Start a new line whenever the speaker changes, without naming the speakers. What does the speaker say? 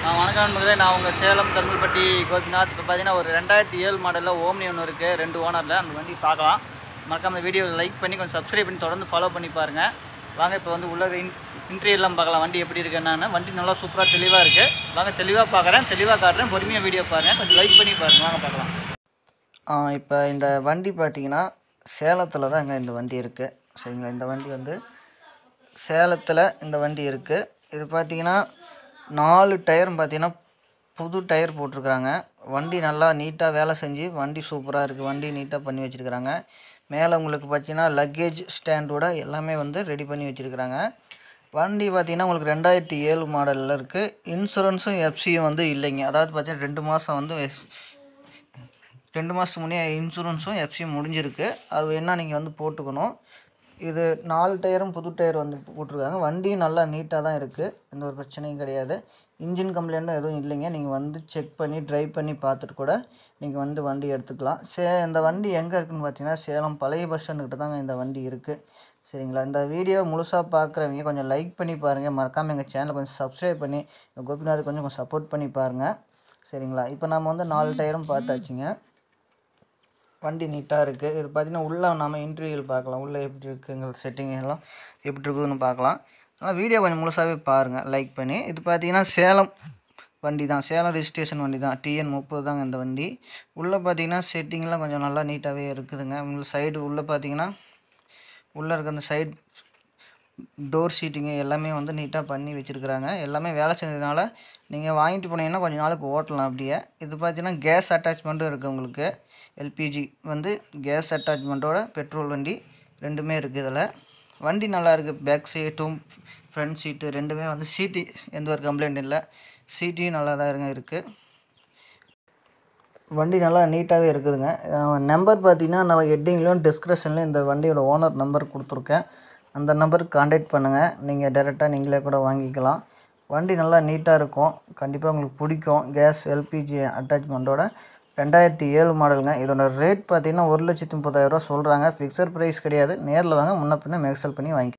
நான் வணக்கம் நண்பர்களே நான் உங்கள் சேலம் தருமல்பட்டி கோபிநாத் இப்போ பார்த்தீங்கன்னா ஒரு ரெண்டாயிரத்தி ஏழு மாடலில் ஓம்னி ஒன்று இருக்குது ரெண்டு ஓனரில் அந்த வண்டி பார்க்கலாம் மறக்காம வீடியோ லைக் பண்ணி கொஞ்சம் சப்ஸ்கிரைப் பண்ணி தொடர்ந்து ஃபாலோ பண்ணி பாருங்கள் வாங்க இப்போ வந்து உள்ள இன் இன்டீரியர்லாம் பார்க்கலாம் வண்டி எப்படி இருக்கு என்னன்னு வண்டி நல்லா சூப்பராக தெளிவாக இருக்குது வாங்க தெளிவாக பார்க்குறேன் தெளிவாக காட்டுறேன் பொறுமையாக வீடியோ பாருங்கள் கொஞ்சம் லைக் பண்ணி பாருங்கள் வாங்க பார்க்கலாம் இப்போ இந்த வண்டி பார்த்தீங்கன்னா சேலத்தில் தான் இங்கே இந்த வண்டி இருக்குது சரிங்களா இந்த வண்டி வந்து சேலத்தில் இந்த வண்டி இருக்குது இது பார்த்தீங்கன்னா நாலு டயரும் பார்த்தீங்கன்னா புது டயர் போட்டிருக்கிறாங்க வண்டி நல்லா நீட்டாக வேலை செஞ்சு வண்டி சூப்பராக இருக்குது வண்டி நீட்டாக பண்ணி வச்சுருக்கிறாங்க மேலே உங்களுக்கு பார்த்தீங்கன்னா லக்கேஜ் ஸ்டாண்டோட எல்லாமே வந்து ரெடி பண்ணி வச்சுருக்கிறாங்க வண்டி பார்த்தீங்கன்னா உங்களுக்கு ரெண்டாயிரத்தி ஏழு மாடலில் இருக்குது இன்சூரன்ஸும் எஃப்சியும் வந்து இல்லைங்க அதாவது பார்த்தீங்கன்னா ரெண்டு மாதம் வந்து ரெண்டு மாதத்துக்கு முன்னே இன்சூரன்ஸும் எஃப்சியும் முடிஞ்சிருக்கு அது என்ன நீங்கள் வந்து போட்டுக்கணும் இது நாலு டயரும் புது டயர் வந்து போட்டிருக்காங்க வண்டியும் நல்லா நீட்டாக தான் இருக்குது எந்த ஒரு பிரச்சனையும் கிடையாது இன்ஜின் கம்ப்ளைண்ட்டும் எதுவும் இல்லைங்க நீங்கள் வந்து செக் பண்ணி ட்ரைவ் பண்ணி பார்த்துட்டு கூட நீங்கள் வந்து வண்டி எடுத்துக்கலாம் சே இந்த வண்டி எங்கே இருக்குன்னு பார்த்தீங்கன்னா சேலம் பழைய பஸ் ஸ்டாண்டுக்கிட்ட தாங்க இந்த வண்டி இருக்குது சரிங்களா இந்த வீடியோ முழுசாக பார்க்குறவங்க கொஞ்சம் லைக் பண்ணி பாருங்கள் மறக்காமல் எங்கள் சேனலை கொஞ்சம் சப்ஸ்கிரைப் பண்ணி கோபிநாத் கொஞ்சம் கொஞ்சம் சப்போர்ட் பண்ணி பாருங்கள் சரிங்களா இப்போ நம்ம வந்து நாலு டயரும் பார்த்தாச்சுங்க வண்டி நீட்டாக இருக்குது இது பார்த்திங்கன்னா உள்ளே நம்ம இன்டீரியல் பார்க்கலாம் உள்ளே எப்படி இருக்குங்கிற செட்டிங் எல்லாம் எப்படி இருக்குதுன்னு பார்க்கலாம் அதனால் வீடியோ கொஞ்சம் முழுசாகவே பாருங்கள் லைக் பண்ணி இது பார்த்தீங்கன்னா சேலம் வண்டி தான் சேலம் ரெஜிஸ்ட்ரேஷன் வண்டி தான் டிஎன் முப்பது தாங்க இந்த வண்டி உள்ளே பார்த்தீங்கன்னா செட்டிங்லாம் கொஞ்சம் நல்லா நீட்டாகவே இருக்குதுங்க உள்ள சைடு உள்ளே பார்த்தீங்கன்னா உள்ளே இருக்க அந்த சைடு டோர் சீட்டிங்கு எல்லாமே வந்து நீட்டாக பண்ணி வச்சுருக்குறாங்க எல்லாமே வேலை செஞ்சதுனால நீங்கள் வாங்கிட்டு போனீங்கன்னா கொஞ்ச நாளுக்கு ஓட்டலாம் அப்படியே இது பார்த்தீங்கன்னா கேஸ் அட்டாச்மெண்ட்டும் இருக்குது உங்களுக்கு எல்பிஜி வந்து கேஸ் அட்டாச்மெண்ட்டோட பெட்ரோல் வண்டி ரெண்டுமே இருக்குது இதில் வண்டி நல்லா இருக்குது பேக் சீட்டும் ஃப்ரண்ட் சீட்டு ரெண்டுமே வந்து சீட்டு எந்த ஒரு கம்ப்ளைண்ட் இல்லை சீட்டையும் நல்லா தான் இருங்க இருக்குது வண்டி நல்லா நீட்டாகவே இருக்குதுங்க நம்பர் பார்த்தீங்கன்னா நான் ஹெட்டிங்லேயும் டிஸ்கிரிப்ஷன்லேயும் இந்த வண்டியோட ஓனர் நம்பர் கொடுத்துருக்கேன் அந்த நம்பருக்கு காண்டாக்ட் பண்ணுங்கள் நீங்கள் டேரெக்டாக நீங்களே கூட வாங்கிக்கலாம் வண்டி நல்லா நீட்டாக இருக்கும் கண்டிப்பாக உங்களுக்கு பிடிக்கும் கேஸ் எல்பிஜி அட்டாச்மெண்ட்டோட ரெண்டாயிரத்தி ஏழு மாடலுங்க இதோட ரேட் பார்த்தீங்கன்னா ஒரு லட்சத்தி முப்பதாயிரரூவா சொல்கிறாங்க ஃபிக்ஸட் ப்ரைஸ் கிடையாது நேரில் வாங்க முன்ன பின்ன மேக்சல் பண்ணி வாங்கி